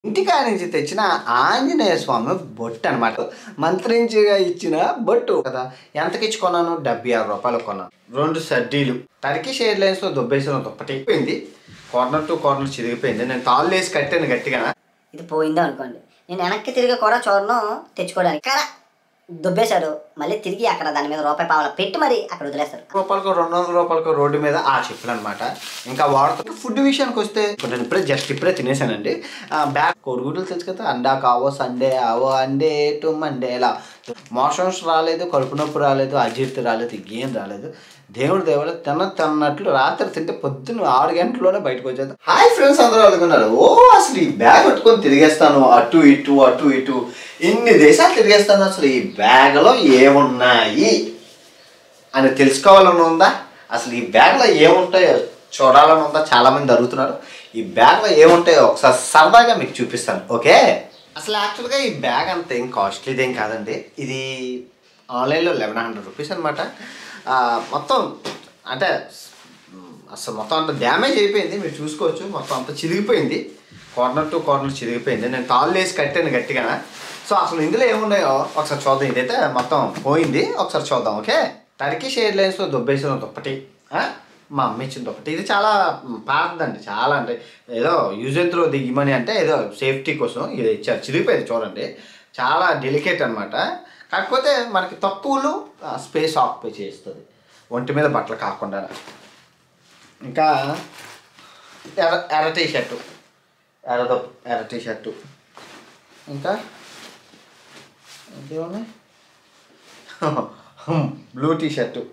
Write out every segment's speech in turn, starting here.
ఇంటికాడ నుంచి తెచ్చిన ఆంజనేయ స్వామి బొట్టు అనమాట మంత్రించిగా ఇచ్చిన బొట్టు కదా ఎంతకి ఇచ్చి కొన్నాను డెబ్బై ఆరు రూపాయలు కొన్నాను రెండు సడ్డీలు టర్కీ షేర్ లైన్స్ లో దుబ్బేసిన దుప్పటి అయిపోయింది కార్నర్ టు కార్నర్ చిరిగిపోయింది నేను తాళ్ళు వేసి కట్టాను గట్టిగా ఇది పోయిందో అనుకోండి నేను వెనక్కి తిరిగి కూడా చూడను తెచ్చుకోవడానికి కదా దుబ్బేశాడు మళ్ళీ తిరిగి అక్కడ దాని మీద రూపాయి పావుల పెట్టి మరి అక్కడ వదిలేస్తారు రూపాయలకు రెండు వందల రూపాయలకు రోడ్డు మీద ఆ చెప్పులు అనమాట ఇంకా వాడుతూ ఫుడ్ విషయానికి వస్తే ఇప్పుడు నేను ఇప్పుడే జస్ట్ ఇప్పుడే తినేసానండి బ్యాగ్ కొడుగుడ్లు తెలుసు కదా అండా కావో సండే ఆవో అండే టు మండే ఇలా మోషన్స్ రాలేదు కడుపు నొప్పి రాలేదు అజీర్తి రాలేదు ఏం రాలేదు దేవుడు దేవుడు తిన్న తిన్నట్లు రాత్రి తింటే పొద్దున్న ఆరు గంటల్లోనే బయటకు వచ్చేది హాయ్ ఫ్రెండ్స్ అందరూ అనుకున్నారు ఓ అసలు ఈ బ్యాగ్ పట్టుకొని తిరిగేస్తాను అటు ఇటు అటు ఇటు ఇన్ని దేశాలు తిరిగేస్తాను అసలు ఈ బ్యాగ్లో ఏమున్నాయి అని తెలుసుకోవాలని ఉందా అసలు ఈ బ్యాగ్లో ఏముంటాయో చూడాలని ఉందా చాలా మంది అడుగుతున్నారు ఈ బ్యాగ్లో ఏముంటాయో ఒకసారి సరదాగా మీకు చూపిస్తాను ఓకే అసలు యాక్చువల్గా ఈ బ్యాగ్ అంత ఏం కాస్ట్లీది ఏం కాదండి ఇది ఆన్లైన్లో లెవెన్ హండ్రెడ్ రూపీస్ అనమాట మొత్తం అంటే మ్, అసలు మొత్తం అంత డ్యామేజ్ అయిపోయింది మీరు చూసుకోవచ్చు మొత్తం అంత చిరిగిపోయింది కార్నర్ టు కార్నర్ చిరిగిపోయింది నేను తాళ్ళు వేసి కట్టాను గట్టిగా సో అసలు ఇందులో ఏమున్నాయో ఒకసారి చూద్దాం ఇదైతే మొత్తం పోయింది ఒకసారి చూద్దాం ఓకే టర్కిష్ ఎయిర్లైన్స్లో దుబ్బేసిన దుప్పటి ఆ? మా అమ్మ ఇచ్చిన దుప్పటి ఇది చాలా పాతదండి చాలా అంటే ఏదో యూజ్ అండ్ త్రో దిగిమని అంటే ఏదో సేఫ్టీ కోసం ఇది ఇచ్చారు చిరిగిపోయింది చూడండి చాలా డెలికేట్ అనమాట కాకపోతే మనకి తక్కువలో స్పేస్ ఆక్యుపై చేస్తుంది ఒంటి మీద బట్టలు కాకుండా ఇంకా ఎర్ర ఎర్ర టీ షర్టు ఎర్ర ఎర్ర టీ షర్టు ఇంకా ఇంకేమున్నాయి బ్లూ టీ షర్టు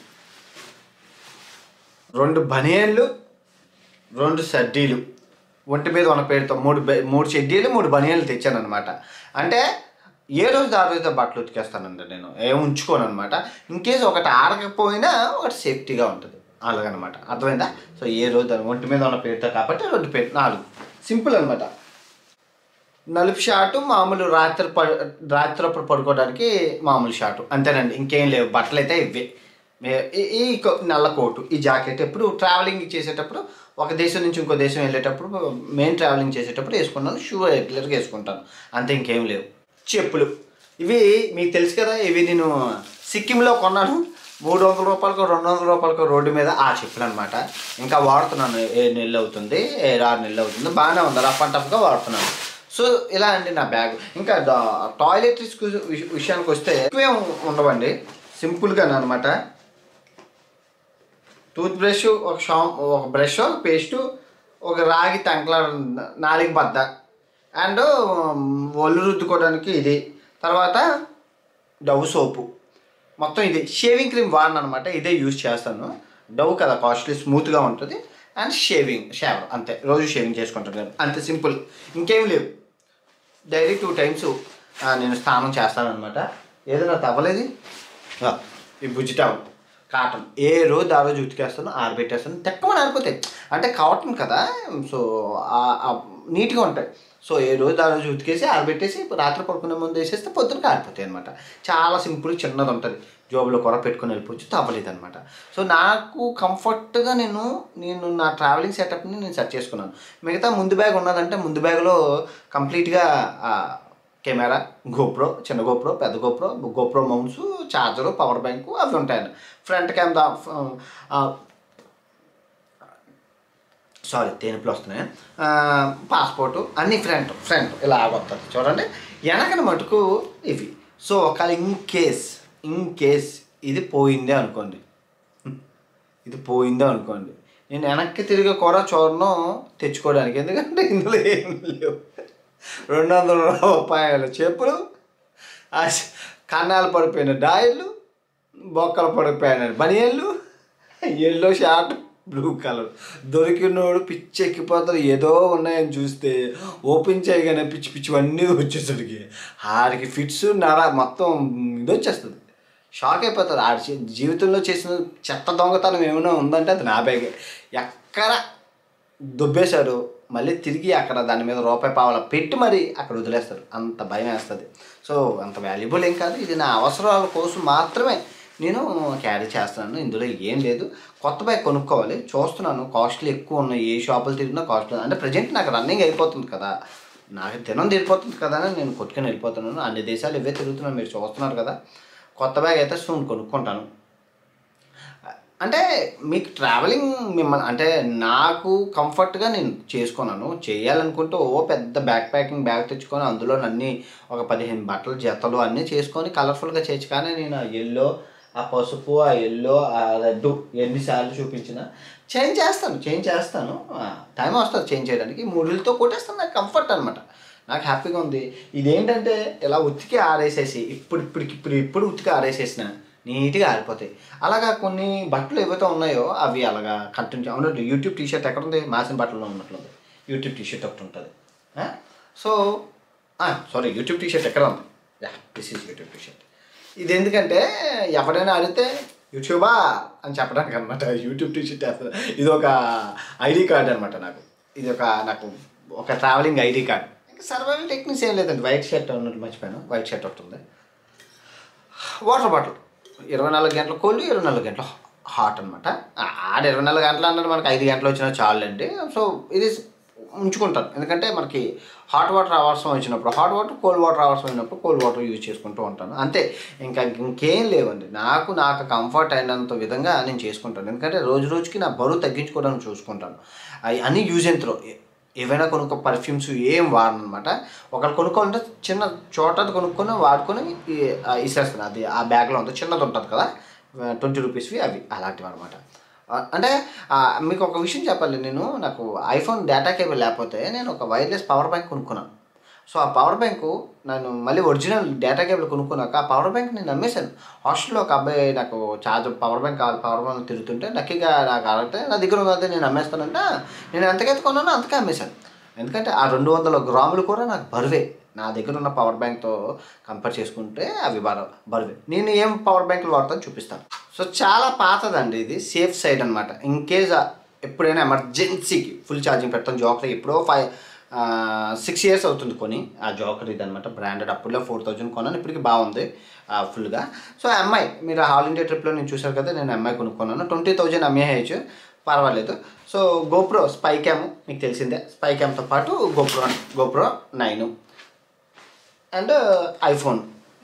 రెండు బనియన్లు రెండు సడ్డీలు ఒంటి మీద ఉన్న పేరుతో మూడు బె- మూడు షెడ్డీలు మూడు బనియన్లు తెచ్చాను అనమాట అంటే ఏ రోజు ఆ రోజు బట్టలు ఉతికేస్తానండి నేను ఏం ఉంచుకోను అనమాట ఇన్ కేసు ఒకటి ఆడకపోయినా ఒకటి సేఫ్టీగా ఉంటుంది అలాగనమాట అర్థమైందా సో ఏ రోజు దాని ఒంటి మీద ఉన్న పేరుతో కాబట్టి రెండు పేరు నాలుగు సింపుల్ అనమాట నలుపు షాటు మామూలు రాత్రి ప రాత్రి పడుకోవడానికి మామూలు షాటు అంతేనండి ఇంకేం లేవు బట్టలు అయితే ఇవే మే- ఈ- ఈ కో- నల్ల కోటు ఈ జాకెట్ ఎప్పుడు ట్రావెలింగ్ చేసేటప్పుడు ఒక దేశం నుంచి ఇంకో దేశం వెళ్ళేటప్పుడు మెయిన్ ట్రావెలింగ్ చేసేటప్పుడు వేసుకున్నాను షూ రెగ్యులర్గా వేసుకుంటాను అంతే ఇంకేం లేవు చెప్పులు ఇవి మీకు తెలుసు కదా ఇవి నేను సిక్కింలో కొన్నాను మూడు వందల రూపాయలకు రెండు వందల రూపాయలకు రోడ్డు మీద ఆ చెప్పులు అనమాట ఇంకా వాడుతున్నాను ఏ నెలలు అవుతుంది ఏ ఆరు నెలలు అవుతుంది బాగానే ఉంది రఫ్ అండ్ టఫ్గా వాడుతున్నాను సో ఇలా అండి నా బ్యాగ్ ఇంకా టాయిలెటరీస్ విషయానికి వస్తే ఎక్కువేం ఉండవండి సింపుల్గా అనమాట టూత్ బ్రష్ ఒక షా ఒక బ్రష్ ఒక పేస్టు ఒక రాగి తంకల నాలుగు బద్ద అండ్ ఒళ్ళు రుద్దుకోవడానికి ఇది తర్వాత డవ్ సోపు మొత్తం ఇది షేవింగ్ క్రీమ్ వాడను అనమాట ఇదే యూజ్ చేస్తాను డవ్ కదా కాస్ట్లీ స్మూత్గా ఉంటుంది అండ్ షేవింగ్ షేవర్ అంతే రోజు షేవింగ్ చేసుకుంటాను నేను అంతే సింపుల్ ఇంకేం లేవు డైలీ టూ టైమ్స్ నేను స్నానం చేస్తాను అనమాట ఏదైనా తవ్వలేదు ఈ బుజ్జి టవల్ కాటన్ ఏ రోజు ఆ రోజు ఉతికేస్తాను ఆరబెట్టేస్తాను తెక్కమని ఆరిపోతాయి అంటే కాటన్ కదా సో నీట్గా ఉంటాయి సో ఏ రోజు ఆ రోజు ఉతికేసి ఆరబెట్టేసి రాత్రి పడుకునే ముందు వేసేస్తే పొద్దున ఆరిపోతాయి అనమాట చాలా సింపుల్ చిన్నది ఉంటుంది జోబులో కూర పెట్టుకుని వెళ్ళిపోవచ్చు తవ్వలేదు అనమాట సో నాకు కంఫర్ట్గా నేను నేను నా ట్రావెలింగ్ సెటప్ని నేను సెట్ చేసుకున్నాను మిగతా ముందు బ్యాగ్ ఉన్నదంటే ముందు బ్యాగ్లో కంప్లీట్గా కెమెరా గోప్రో చిన్న గోప్రో పెద్ద GoPro GoPro mounts charger power bank అవి ఉంటాయండి ఫ్రంట్ కెమెరా సారీ తేనుపులు వస్తున్నాయి పాస్పోర్టు అన్ని ఫ్రంట్ ఫ్రంట్ ఇలా వస్తుంది చూడండి వెనకన మటుకు ఇవి సో ఒకవేళ ఇన్ కేస్ ఇన్ కేస్ ఇది పోయిందే అనుకోండి ఇది పోయిందే అనుకోండి నేను వెనక్కి తిరిగి కూడా చూడను తెచ్చుకోవడానికి ఎందుకంటే ఇందులో ఏం లేవు రెండు వందల రూపాయల చెప్పులు ఆ చ- కన్నాలు పడిపోయిన డాయిలు బొక్కలు పడిపోయిన బనియన్లు ఎల్లో షార్ట్ బ్లూ కలర్ దొరికినోడు పిచ్చి ఎక్కిపోతారు ఏదో ఉన్నాయని చూస్తే ఓపెన్ చేయగానే పిచ్చి పిచ్చివన్నీ వచ్చేసరికి ఆడికి ఫిట్స్ నర మొత్తం ఇది వచ్చేస్తుంది షాక్ అయిపోతారు ఆడి జీ- జీవితంలో చేసిన చెత్త దొంగతనం ఏమైనా ఉందంటే అది నా బ్యాగే ఎక్కడ దుబ్బేశారు మళ్ళీ తిరిగి అక్కడ దాని మీద రూపాయి పావల పెట్టి మరి అక్కడ వదిలేస్తారు అంత భయం వేస్తుంది సో అంత వాల్యుబుల్ ఏం కాదు ఇది నా అవసరాల కోసం మాత్రమే నేను క్యారీ చేస్తున్నాను ఇందులో ఏం లేదు కొత్త బైక్ కొనుక్కోవాలి చూస్తున్నాను కాస్ట్లు ఎక్కువ ఉన్నాయి ఏ షాపులు తిరిగినా కాస్ట్ అంటే ప్రజెంట్ నాకు రన్నింగ్ అయిపోతుంది కదా నాకు దినం తీరిపోతుంది కదా అని నేను కొట్టుకొని వెళ్ళిపోతున్నాను అన్ని దేశాలు ఇవే తిరుగుతున్నాను మీరు చూస్తున్నారు కదా కొత్త బ్యాగ్ అయితే సూన్ కొనుక్కుంటాను అంటే మీకు ట్రావెలింగ్ మిమ్మల్ని అంటే నాకు కంఫర్ట్గా నేను చేసుకున్నాను చేయాలనుకుంటే ఓ పెద్ద బ్యాక్ ప్యాకింగ్ బ్యాగ్ తెచ్చుకొని అందులో అన్ని ఒక పదిహేను బట్టలు జతలు అన్నీ చేసుకొని కలర్ఫుల్గా చేయొచ్చు కానీ నేను ఆ ఎల్లో ఆ పసుపు ఆ ఎల్లో ఆ రెడ్ ఎన్నిసార్లు చూపించిన చేంజ్ చేస్తాను చేంజ్ చేస్తాను టైం వస్తుంది చేంజ్ చేయడానికి మూడులతో కొట్టేస్తాను నాకు కంఫర్ట్ అనమాట నాకు హ్యాపీగా ఉంది ఇదేంటంటే ఇలా ఉతికి ఆరేసేసి ఇప్పుడు ఇప్పటికి ఇప్పుడు ఇప్పుడు ఉతికి ఆరేసేసిన నీట్గా ఆరిపోతాయి అలాగా కొన్ని బట్టలు ఏవైతే ఉన్నాయో అవి అలాగా కంటిన్యూ అవునండి యూట్యూబ్ టీషర్ట్ ఎక్కడ ఉంది మాసిన బట్టల్లో ఉన్నట్లుంది యూట్యూబ్ టీషర్ట్ ఒకటి ఉంటుంది సో సారీ యూట్యూబ్ టీషర్ట్ ఎక్కడ ఉంది yeah this is YouTube t shirt ఇది ఎందుకంటే ఎవరైనా అడిగితే యూట్యూబా అని చెప్పడానికి అనమాట యూట్యూబ్ టీషర్ట్ వేస్తారు ఇది ఒక ఐడి కార్డ్ అనమాట నాకు ఇది ఒక నాకు ఒక travelling ID card survival techniques ఏం లేదండి వైట్ షర్ట్ ఉన్నట్టు మర్చిపోయాను వైట్ షర్ట్ ఒకటి ఉంది వాటర్ బాటిల్ ఇరవై నాలుగు గంటల కోల్డ్ ఇరవై నాలుగు గంటల హాట్ అనమాట ఆడ ఇరవై నాలుగు గంటలు అన్నది మనకి ఐదు గంటలు వచ్చినా చాలండి సో ఇది ఉంచుకుంటాను ఎందుకంటే మనకి హాట్ వాటర్ అవసరం వచ్చినప్పుడు హాట్ వాటర్ కోల్డ్ వాటర్ అవసరం అయినప్పుడు కోల్డ్ వాటర్ యూజ్ చేసుకుంటూ ఉంటాను అంతే ఇంకా ఇంకేం లేవండి నాకు నాకు కంఫర్ట్ అయినంత విధంగా నేను చేసుకుంటాను ఎందుకంటే రోజు రోజుకి నా బరువు తగ్గించుకోవడానికి చూసుకుంటాను అవి అన్నీ యూజ్ ఎంత్రో ఏవైనా కొనుక్కో పర్ఫ్యూమ్స్ ఏం వాడను అనమాట ఒకళ్ళు కొనుక్కోవాలంటే చిన్న చోటది కొనుక్కొని వాడుకొని ఈ- ఆ ఇసేస్తాను అది ఆ బ్యాగ్లో ఉంటుంది చిన్నది ఉంటుంది కదా ట్వంటీ రూపీస్వి అవి అలాంటివి అనమాట అంటే ఆ, మీకు ఒక విషయం చెప్పాలి నేను నాకు ఐఫోన్ డేటా కేబుల్ లేకపోతే నేను ఒక వైర్లెస్ పవర్ బ్యాంక్ కొనుక్కున్నాను సో ఆ పవర్ బ్యాంకు నేను మళ్ళీ ఒరిజినల్ డేటా కేబుల్ కొనుక్కున్నాక ఆ పవర్ బ్యాంక్ నేను నమ్మేశాను హాస్టల్లో ఒక అబ్బాయి నాకు ఛార్జ్ పవర్ బ్యాంక్ కావాలి పవర్ బ్యాంక్ తిరుగుతుంటే లక్కీగా నాకు అడిగితే నా దగ్గర ఉన్నది నేను అమ్మేస్తానంటే నేను ఎంతకైతే కొన్నానో అంతకే అమ్మేశాను ఎందుకంటే ఆ రెండు వందల గ్రాములు కూడా నాకు బరువే నా దగ్గర ఉన్న పవర్ బ్యాంక్తో కంపేర్ చేసుకుంటే అవి బర బరువే నేను ఏం పవర్ బ్యాంకులు వాడతాను చూపిస్తాను సో చాలా పాతదండి ఇది సేఫ్ సైడ్ అనమాట ఇన్ కేస్ ఎప్పుడైనా ఎమర్జెన్సీకి ఫుల్ ఛార్జింగ్ పెడతాం జోకర్ ఎప్పుడో ఫైవ్ సిక్స్ ఇయర్స్ అవుతుంది కొని ఆ జోకర్ ఇది అనమాట బ్రాండెడ్ అప్పుడులో ఫోర్ థౌజండ్ కొన్నాను ఇప్పటికి బాగుంది ఫుల్గా సో ఎంఐ మీరు ఆల్ ఇండియా ట్రిప్లో నేను చూశారు కదా నేను ఎంఐ కొనుక్కున్నాను ట్వంటీ థౌజండ్ ఎంఏహెచ్ పర్వాలేదు సో గోప్రో స్పై క్యామ్ మీకు తెలిసిందే స్పై క్యామ్తో పాటు GoPro GoPro nine and iPhone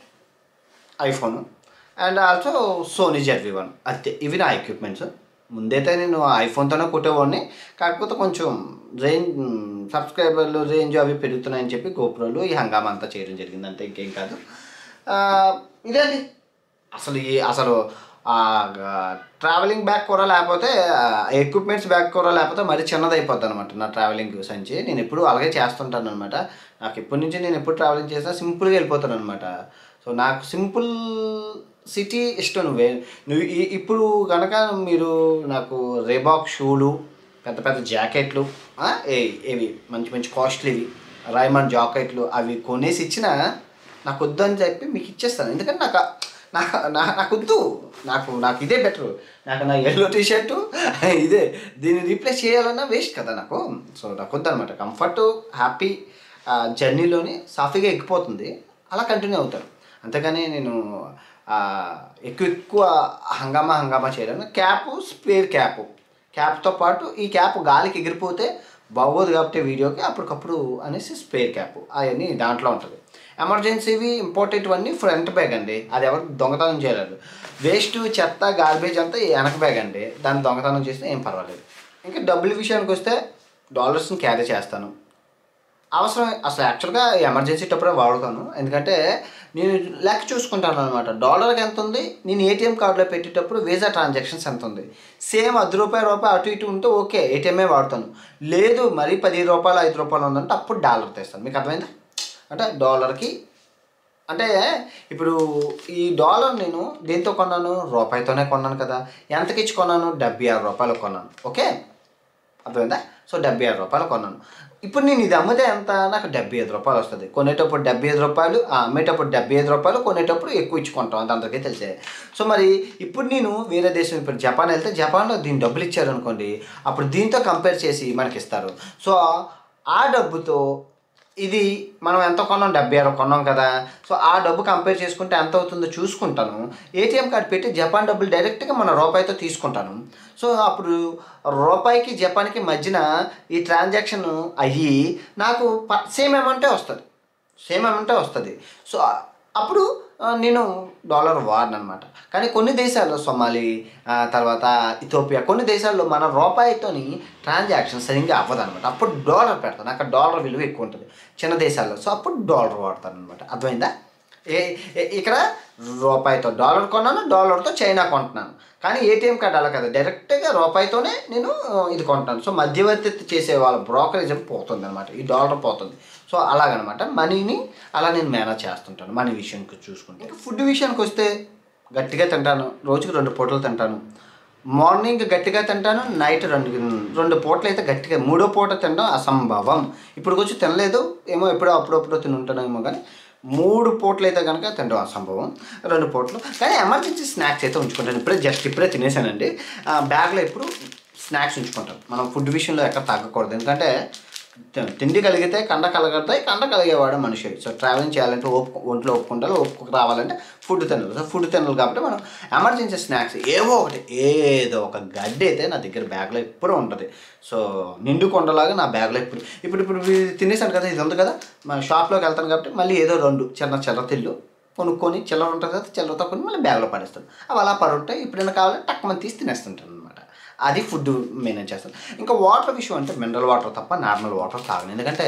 iPhone and also Sony Z V one అంతే ఇవి నా ఎక్విప్మెంట్స్ ముందైతే నేను ఐఫోన్తోనే కొట్టేవాడిని కాకపోతే కొంచెం రేంజ్ సబ్స్క్రైబర్లు రేంజ్ అవి పెరుగుతున్నాయని చెప్పి గోప్రోలు ఈ హంగామా అంతా చేయడం జరిగింది అంతే ఇంకేం కాదు ఆ, ఇదండి అసలు ఈ అసలు ట్రావెలింగ్ బ్యాగ్ కూడా లేకపోతే ఎక్విప్మెంట్స్ బ్యాగ్ కూడా లేకపోతే మరీ చిన్నది అయిపోద్ది అనమాట నా ట్రావెలింగ్ సంచి నేను ఎప్పుడు అలాగే చేస్తుంటాను అనమాట నాకు ఇప్పటి నుంచి నేను ఎప్పుడు ట్రావెలింగ్ చేసినా సింపుల్గా వెళ్ళిపోతాను అనమాట సో నాకు సింపుల్ సిటీ ఇష్టం నువ్వే నువ్వు ఈ- ఇప్పుడు కనుక మీరు నాకు రేబాక్ షూలు పెద్ద పెద్ద జాకెట్లు ఆ, ఏ- ఏవి మంచి మంచి కాస్ట్లీవి రైమండ్ జాకెట్లు అవి కొనేసి ఇచ్చినా నాకు వద్దు అని చెప్పి మీకు ఇచ్చేస్తాను ఎందుకంటే నాకు నాకు నా- నాకు వద్దు నాకు నాకు ఇదే బెటర్ నాకు నా ఎల్లో టీ షర్టు ఇదే దీన్ని రీప్లేస్ చేయాలన్నా వేస్ట్ కదా నాకు సో నాకు వద్దు అనమాట కంఫర్ట్ హ్యాపీ జర్నీలోని సాఫీగా ఎక్కిపోతుంది అలా కంటిన్యూ అవుతాను అంతేగాని నేను ఆ, ఎక్కువ ఎక్కువ హంగామా హంగామా చేయలేను క్యాప్ స్పేర్ క్యాప్ క్యాప్తో పాటు ఈ క్యాప్ గాలికి ఎగిరిపోతే బాగోదు కాబట్టి వీడియోకి అప్పటికప్పుడు అనేసి స్పేర్ క్యాప్ అవన్నీ దాంట్లో ఉంటుంది ఎమర్జెన్సీవి ఇంపార్టెంట్ అన్నీ ఫ్రంట్ బ్యాగ్ అండి అది ఎవరు దొంగతనం చేయలేదు వేస్ట్ చెత్త గార్బేజ్ అంతా ఈ వెనక బ్యాగ్ అండి దాన్ని దొంగతనం చేస్తే ఏం పర్వాలేదు ఇంకా డబ్బుల విషయానికి వస్తే డాలర్స్ని క్యారీ చేస్తాను అవసరం అసలు యాక్చువల్గా ఎమర్జెన్సీ టప్పుడే వాడుతాను ఎందుకంటే నేను లెక్క చూసుకుంటాను అనమాట డాలర్కి ఎంత ఉంది నేను ఏటీఎం కార్డులో పెట్టేటప్పుడు వీసా ట్రాన్సాక్షన్స్ ఎంత ఉంది సేమ్ అది రూపాయి రూపాయి అటు ఇటు ఉంటే ఓకే ఏటీఎంఏ వాడతాను లేదు మరీ పది రూపాయలు ఐదు రూపాయలు ఉందంటే అప్పుడు డాలర్ తెస్తాను మీకు అర్థమైందా అంటే డాలర్కి అంటే ఇప్పుడు ఈ డాలర్ నేను దేంతో కొన్నాను రూపాయితోనే కొన్నాను కదా ఎంతకి ఇచ్చి కొన్నాను డెబ్బై ఆరు రూపాయలు కొన్నాను ఓకే అర్థమైందా సో డెబ్బై ఆరు రూపాయలు కొన్నాను ఇప్పుడు నేను ఇది అమ్మితే ఎంత నాకు డెబ్బై ఐదు రూపాయలు వస్తుంది కొనేటప్పుడు డెబ్బై ఐదు రూపాయలు ఆ, అమ్మేటప్పుడు డెబ్బై ఐదు రూపాయలు కొనేటప్పుడు ఎక్కువ ఇచ్చి కొంటాం అంత అందరికీ తెలిసే సో మరి ఇప్పుడు నేను వేరే దేశం ఇప్పుడు జపాన్ వెళ్తే జపాన్లో దీని డబ్బులు ఇచ్చారు అనుకోండి అప్పుడు దీంతో కంపేర్ చేసి మనకి ఇస్తారు సో ఆ డబ్బుతో ఇది మనం ఎంత కొన్నాం డెబ్బై అరవై కొన్నాం కదా సో ఆ డబ్బు కంపేర్ చేసుకుంటే ఎంత అవుతుందో చూసుకుంటాను ఏటీఎం కార్డు పెట్టి జపాన్ డబ్బులు డైరెక్ట్గా మన రూపాయితో తీసుకుంటాను సో అప్పుడు రూపాయికి జపాన్కి మధ్యన ఈ ట్రాన్సాక్షన్ అయ్యి నాకు సేమ్ అమౌంటే వస్తుంది సేమ్ అమౌంటే వస్తుంది సో అప్పుడు ఆ, నేను డాలర్ వాడను అనమాట కానీ కొన్ని దేశాల్లో సొమాలి ఆ, తర్వాత ఇథోపియా కొన్ని దేశాల్లో మన రూపాయితోని ట్రాన్సాక్షన్ సరిగ్గా అవ్వదు అనమాట అప్పుడు డాలర్ పెడతాను అక్కడ డాలర్ విలువ ఎక్కువ ఉంటుంది చిన్న దేశాల్లో సో అప్పుడు డాలర్ వాడతాను అనమాట అర్థమైందా ఏ ఏ- ఇక్కడ రూపాయితో డాలర్ కొన్నాను డాలర్తో చైనా కొంటున్నాను కానీ ఏటీఎం కార్డు అలా కదా డైరెక్ట్గా రూపాయితోనే నేను ఆ, ఇది కొంటాను సో మధ్యవర్తిత్వ చేసే వాళ్ళ బ్రోకరేజ్ పోతుంది అనమాట ఈ డాలర్ పోతుంది సో అలాగనమాట మనీని అలా నేను మేనేజ్ చేస్తుంటాను మనీ విషయానికి చూసుకుంటే ఇంకా ఫుడ్ విషయానికి వస్తే గట్టిగా తింటాను రోజుకి రెండు పూటలు తింటాను మార్నింగ్ గట్టిగా తింటాను నైట్ రెండు రెండు పూటలు అయితే గట్టిగా మూడో పూట తినడం అసంభవం ఇప్పుడు వచ్చి తినలేదు ఏమో ఎప్పుడో అప్పుడప్పుడు తిని ఉంటానేమో కానీ మూడు పూటలు అయితే కనుక తినడం అసంభవం రెండు పూటలు కానీ ఎమర్జెన్సీ స్నాక్స్ అయితే ఉంచుకుంటాను ఇప్పుడే జస్ట్ ఇప్పుడే తినేసానండి ఆ, బ్యాగ్లో ఎప్పుడు స్నాక్స్ ఉంచుకుంటాను మనం ఫుడ్ విషయంలో ఎక్కడ తగ్గకూడదు ఎందుకంటే తి- తిండి కలిగితే కండ కలగడతాయి కండ కలిగేవాడు మనిషి సో ట్రావెలింగ్ చేయాలంటే ఓపు ఒంట్లో ఒప్పుకుంటారు ఒప్పుకు రావాలంటే ఫుడ్ తినాలి సో ఫుడ్ తినాలి కాబట్టి మనం ఎమర్జెన్సీ స్నాక్స్ ఏవో ఒకటి ఏదో ఒక గడ్డి అయితే నా దగ్గర బ్యాగ్లో ఎప్పుడూ ఉంటుంది సో నిండు కొండలాగా నా బ్యాగ్లో ఇప్పుడు ఇప్పుడు ఇప్పుడు ఇది తినేసాను కదా ఇది ఉంది కదా మా షాప్లోకి వెళ్తాను కాబట్టి మళ్ళీ ఏదో రెండు చిన్న చిన్న తిల్లు కొనుక్కొని చిల్లర ఉంటుంది కదా చిల్లరతో కొని మళ్ళీ బ్యాగ్లో పడేస్తాను అవి అలా పరుంటాయి ఎప్పుడైనా కావాలంటే టక్కుమని తీసి తినేస్తుంటాను అనమాట అది ఫుడ్ మేనేజ్ చేస్తాను ఇంకా వాటర్ విషయం అంటే మినరల్ వాటర్ తప్ప నార్మల్ వాటర్ తాగను ఎందుకంటే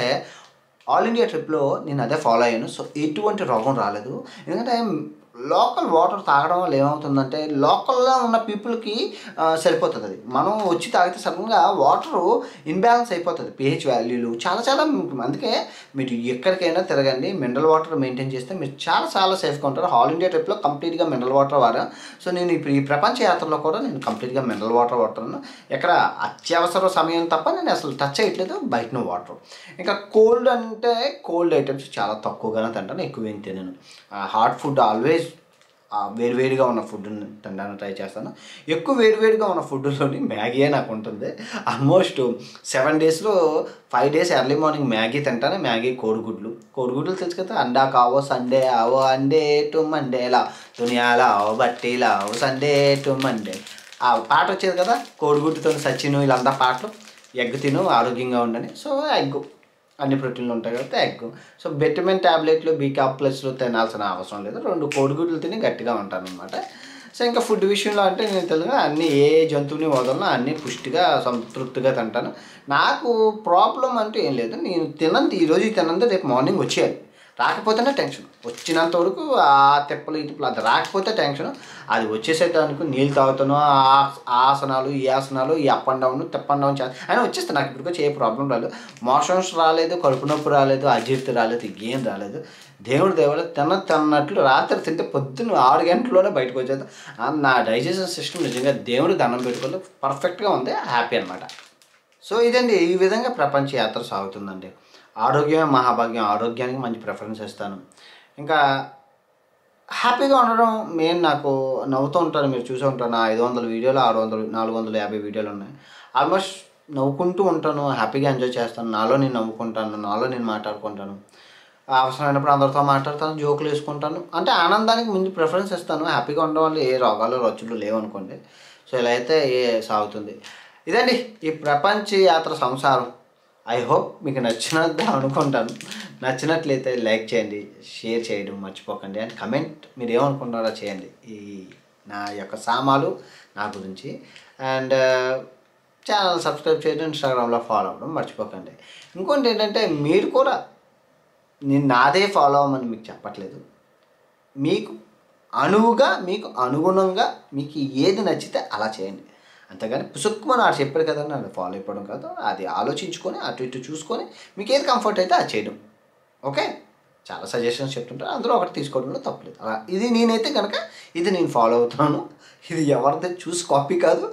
ఆల్ ఇండియా ట్రిప్లో నేను అదే ఫాలో అయ్యాను సో ఎటువంటి రోగం రాలేదు ఎందుకంటే లోకల్ వాటర్ తాగడం వల్ల ఏమవుతుందంటే లోకల్లో ఉన్న పీపుల్కి సరిపోతుంది అది మనం వచ్చి తాగితే సడన్గా వాటర్ ఇన్బ్యాలెన్స్ అయిపోతుంది పిహెచ్ వాల్యూలు చాలా చాలా మీకు- అందుకే మీరు ఎక్కడికైనా తిరగండి మినరల్ వాటర్ మెయింటైన్ చేస్తే మీరు చాలా చాలా సేఫ్గా ఉంటారు ఆల్ ఇండియా ట్రిప్లో కంప్లీట్గా మినరల్ వాటర్ వాడా సో నేను ఇప్పుడు ఈ ప్రపంచ యాత్రలో కూడా నేను కంప్లీట్గా మినరల్ వాటర్ వాడుతున్నాను ఎక్కడ అత్యవసర సమయం తప్ప నేను అసలు టచ్ చేయట్లేదు బయటన వాటర్ ఇంకా కోల్డ్ అంటే కోల్డ్ ఐటమ్స్ చాలా తక్కువగానే తింటాను ఎక్కువ ఏం తినను హాట్ ఫుడ్ ఆల్వేస్ వేడివేడిగా ఉన్న ఫుడ్ తినడానికి ట్రై చేస్తాను ఎక్కువ వేడివేడిగా ఉన్న ఫుడ్లోని మ్యాగీయే నాకు ఉంటుంది ఆల్మోస్ట్ సెవెన్ డేస్లో five days early morning Maggi తింటాను మ్యాగీ కోడిగుడ్లు కోడిగుడ్లు తెలుసు కదా అండా కావో సండే ఆవో అండే టు మండే లా దునియాలా ఆవో బట్టి లావో సండే టు మండే ఆ పాట వచ్చేది కదా కోడిగుడ్డుతో సచిన్ వీళ్ళంతా పాటలు ఎగ్ తిను ఆరోగ్యంగా ఉండని సో ఎగ్ అన్ని ప్రోటీన్లు ఉంటాయి కాబట్టి ఎగ్ సో బెటమిన్ ట్యాబ్లెట్లు బీకా ప్లస్లు తినాల్సిన అవసరం లేదు రెండు కోడిగుడ్లు తిని గట్టిగా ఉంటాను అనమాట సో ఇంకా ఫుడ్ విషయంలో అంటే నేను తెలుగు అన్ని ఏ జంతువుని వదలను అన్ని పుష్టిగా సంతృప్తిగా తింటాను నాకు ప్రాబ్లం అంటూ ఏం లేదు నేను తినంది ఈరోజు తినంది రేపు మార్నింగ్ వచ్చేయాలి రాకపోతేనే టెన్షన్ వచ్చినంత వరకు ఆ తిప్పలు ఈ తిప్పలు అది రాకపోతే టెన్షన్ అది వచ్చేసేటానికి నీళ్ళు తాగుతాను ఆ ఆసనాలు ఈ ఆసనాలు ఈ అప్ అండ్ డౌన్ తిప్ అండ్ డౌన్ చేస్తాను అయినా వచ్చేస్తాను నాకు ఇప్పటికొచ్చి ఏ ప్రాబ్లం రాలేదు మోషన్స్ రాలేదు కడుపు నొప్పి రాలేదు అజీర్తి రాలేదు ఏం రాలేదు దేవుడు దేవుడు తిన్న తిన్నట్లు రాత్రి తింటే పొద్దున్న ఆరు గంటల్లోనే బయటకు వచ్చేది ఆ నా డైజెషన్ సిస్టమ్ నిజంగా దేవుడు దండం పెట్టుకోవాలి పర్ఫెక్ట్గా ఉంది హ్యాపీ అనమాట సో ఇదండి ఈ విధంగా ప్రపంచ యాత్ర సాగుతుందండి ఆరోగ్యమే మహాభాగ్యం ఆరోగ్యానికి మంచి ప్రిఫరెన్స్ ఇస్తాను ఇంకా హ్యాపీగా ఉండడం మెయిన్ నాకు నవ్వుతూ ఉంటాను మీరు చూసే ఉంటాను నా ఐదు వందల వీడియోలు ఆరు వందలు నాలుగు వందల యాభై వీడియోలు ఉన్నాయి ఆల్మోస్ట్ నవ్వుకుంటూ ఉంటాను హ్యాపీగా ఎంజాయ్ చేస్తాను నాలో నేను నవ్వుకుంటాను నాలో నేను మాట్లాడుకుంటాను అవసరమైనప్పుడు అందరితో మాట్లాడతాను జోకులు వేసుకుంటాను అంటే ఆనందానికి ముందు ప్రిఫరెన్స్ ఇస్తాను హ్యాపీగా ఉండడం వల్ల ఏ రోగాలు రచ్చులు లేవనుకోండి సో ఇలా అయితే ఏ సాగుతుంది ఇదండి ఈ ప్రపంచ యాత్ర సంసారం ఐ హోప్ మీకు నచ్చినట్టు అనుకుంటాను నచ్చినట్లయితే లైక్ చేయండి షేర్ చేయడం మర్చిపోకండి అండ్ కమెంట్ మీరు ఏమనుకుంటున్నారో చేయండి ఈ నా యొక్క సామాలు నా గురించి అండ్ ఛానల్ సబ్స్క్రైబ్ చేయడం ఇన్స్టాగ్రామ్లో ఫాలో అవ్వడం మర్చిపోకండి ఇంకోటి ఏంటంటే మీరు కూడా నేను నాదే ఫాలో అవ్వమని మీకు చెప్పట్లేదు మీకు అనువుగా మీకు అనుగుణంగా మీకు ఏది నచ్చితే అలా చేయండి అంతేగాని పుసుక్కుమని ఆడు చెప్పారు కదా నన్ను ఫాలో అయిపోవడం కాదు అది ఆలోచించుకొని అటు ఇటు చూసుకొని మీకు ఏది కంఫర్ట్ అయితే అది చేయడం ఓకే చాలా సజెషన్స్ చెప్తుంటారు అందులో ఒకటి తీసుకోవడంలో తప్పలేదు అలా ఇది నేనైతే కనుక ఇది నేను ఫాలో అవుతున్నాను ఇది ఎవరిది చూసి కాపీ కాదు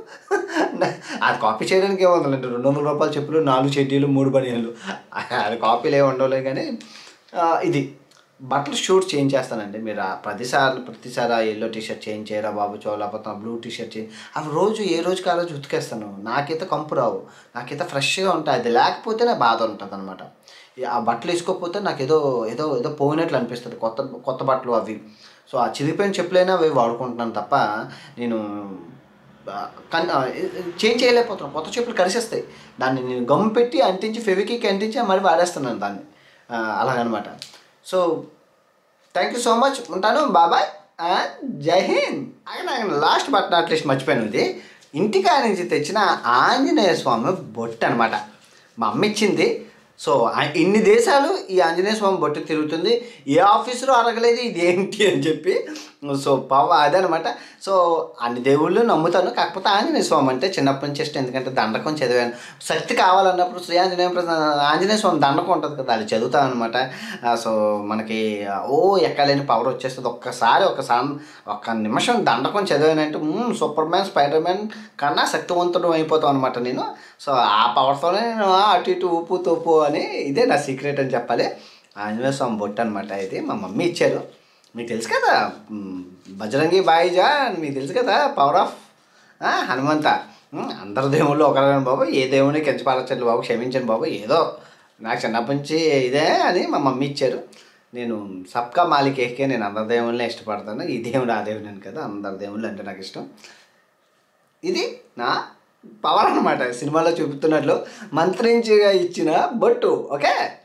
అది కాపీ చేయడానికి ఏముందండి రెండు వందల రూపాయలు చెప్పులు నాలుగు చెడ్డీలు మూడు బనియన్లు అది కాపీలు ఏమి ఉండవులే కానీ ఆ, ఇది బట్టలు షూట్ చేంజ్ చేస్తానండి మీరు ఆ ప్రతిసారి ప్రతిసారి ఆ ఎల్లో టీ షర్ట్ చేంజ్ చేయరా బాబు చో లేకపోతే ఆ బ్లూ టీ షర్ట్ చేంజ్ అవి రోజు ఏ రోజుకి ఆ రోజు ఉతికేస్తాను నాకైతే కంపు రావు నాకైతే ఫ్రెష్గా ఉంటాయి అది లేకపోతే నా బాధ ఉంటుంది అనమాట ఆ బట్టలు వేసుకోకపోతే నాకు ఏదో ఏదో ఏదో పోయినట్లు అనిపిస్తుంది కొత్త కొత్త బట్టలు అవి సో ఆ చిరిగిపోయిన చెప్పులైనా అవి వాడుకుంటున్నాను తప్ప నేను కన్ చేంజ్ చేయలేకపోతున్నాను కొత్త చెప్పులు కరిసేస్తాయి దాన్ని నేను గమ్ పెట్టి అంటించి ఫెవికిక్ అంటించి మరి వాడేస్తున్నాను దాన్ని ఆ, అలాగనమాట so thank you so much ఉంటాను బాబాయ్ అండ్ జై హింద్ ఆయన లాస్ట్ బట్ నాట్ లిస్ట్ మర్చిపోయాను ఇది ఇంటికా నుంచి తెచ్చిన ఆంజనేయ స్వామి బొట్టు అనమాట మా అమ్మ ఇచ్చింది సో ఆ- ఇన్ని దేశాలు ఈ ఆంజనేయ స్వామి బొట్టు తిరుగుతుంది ఏ ఆఫీసులో అడగలేదు ఇది ఏంటి అని చెప్పి సో పవ అదే అనమాట సో అన్ని దేవుళ్ళు నమ్ముతాను కాకపోతే ఆంజనేయ స్వామి అంటే చిన్నప్పటి నుంచి ఇష్టం ఎందుకంటే దండకం చదివాను శక్తి కావాలన్నప్పుడు శ్రీ ఆంజనేయ ప్రస- ఆంజనేయ స్వామి దండకం ఉంటుంది కదా అది చదువుతాను అనమాట సో మనకి ఓ ఎక్కలేని పవర్ వచ్చేస్తుంది ఒక్కసారి ఒక సాన్ ఒక్క నిమిషం దండకం చదివానంటే మ్మ్, సూపర్ మ్యాన్ స్పైడర్ మ్యాన్ కన్నా శక్తివంతుడు అయిపోతాం అనమాట నేను సో ఆ పవర్తోనే నేను అటు ఇటు ఊపు తోపు అని ఇదే నా సీక్రెట్ అని చెప్పాలి ఆంజనేయ స్వామి బొట్టు అనమాట ఇది మా మమ్మీ ఇచ్చారు మీకు తెలుసు కదా మ్, బజరంగి బాయిజా అని మీకు తెలుసు కదా పవర్ ఆఫ్ హనుమంత మ్, అందరు దేవుళ్ళు ఒకరైన బాబు ఏ దేవుని కించపరచండి బాబు క్షమించండి బాబు ఏదో నాకు చిన్నప్పటి నుంచి ఇదే అని మా మమ్మీ ఇచ్చారు నేను సబ్కా మాలిక్ ఏకే నేను అందరి దేవుళ్ళని ఇష్టపడతాను ఈ దేవుడు ఆ దేవుడు అని కదా అందరి దేవుళ్ళు అంటే నాకు ఇష్టం ఇది నా పవర్ అనమాట సినిమాలో చూపుతున్నట్లు మంత్రించిగా ఇచ్చిన బొట్టు ఓకే